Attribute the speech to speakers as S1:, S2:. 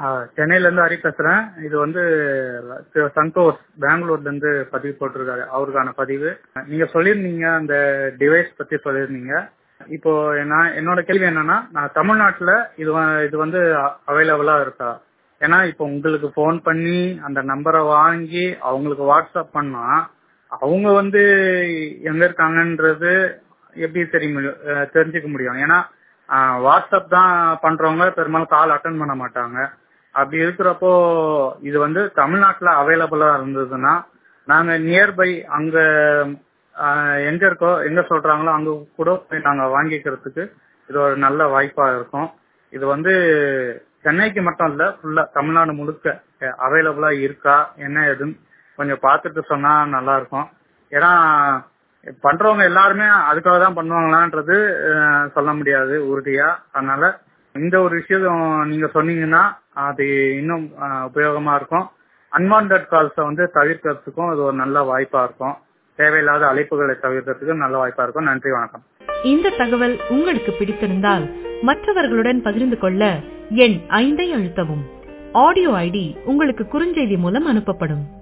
S1: சென்னையில இருந்து ஹரி பேசுறேன் இது வந்து திரு சந்தோஷ் பெங்களூர்ல இருந்து பதிவு போட்டிருக்காரு அவருக்கான பதிவு நீங்க சொல்லியிருந்தீங்க அந்த டிவைஸ் பத்தி சொல்லியிருந்தீங்க இப்போ நான் என்னோட கேள்வி என்னன்னா நான் தமிழ்நாட்டுல இது வ- இது வந்து அவைலபிளா இருக்கா ஏன்னா இப்போ உங்களுக்கு ஃபோன் பண்ணி அந்த நம்பரை வாங்கி அவங்களுக்கு வாட்ஸ்அப் பண்ணா அவங்க வந்து எங்க இருக்காங்கன்றது எப்படி தெரிய முடியும் அஹ் தெரிஞ்சுக்க முடியும் ஏன்னா ஆஹ் வாட்ஸ்அப் தான் பண்றவங்க பெரும்பாலும் கால் அட்டன் பண்ண மாட்டாங்க அப்படி இருக்கிறப்போ இது வந்து தமிழ்நாட்டுல அவைலபிளா இருந்ததுன்னா நாங்க நியர்பை அங்க ஆஹ் எங்க இருக்கோ எங்க சொல்றாங்களோ அங்க கூட போய் நாங்க வாங்கிக்கிறதுக்கு இது ஒரு நல்ல வாய்ப்பா இருக்கும் இது வந்து சென்னைக்கு மட்டும் இல்ல ஃபுல்லா தமிழ்நாடு முழுக்க அவைலபிளா இருக்கா என்ன ஏதுன்னு கொஞ்சம் பார்த்துட்டு சொன்னா நல்லா இருக்கும் ஏன்னா பண்றவங்க எல்லாருமே அதுக்காக தான் பண்ணுவாங்களான்றது அஹ், சொல்ல முடியாது உறுதியா அதனால இந்த ஒரு விஷயம் நீங்க சொன்னீங்கன்னா அது இன்னும் அஹ், உபயோகமா இருக்கும் அன்வான்ட் கால்ஸை வந்து தவிர்க்கிறதுக்கும் இது ஒரு நல்ல வாய்ப்பா இருக்கும் தேவையில்லாத அழைப்புகளை தவிர்க்கிறதுக்கு நல்ல வாய்ப்பா இருக்கும் நன்றி வணக்கம்
S2: இந்த தகவல் உங்களுக்கு பிடித்திருந்தால் மற்றவர்களுடன் பகிர்ந்து கொள்ள எண் ஐந்தை அழுத்தவும் ஆடியோ ஐடி உங்களுக்கு குறுஞ்செய்தி மூலம் அனுப்பப்படும்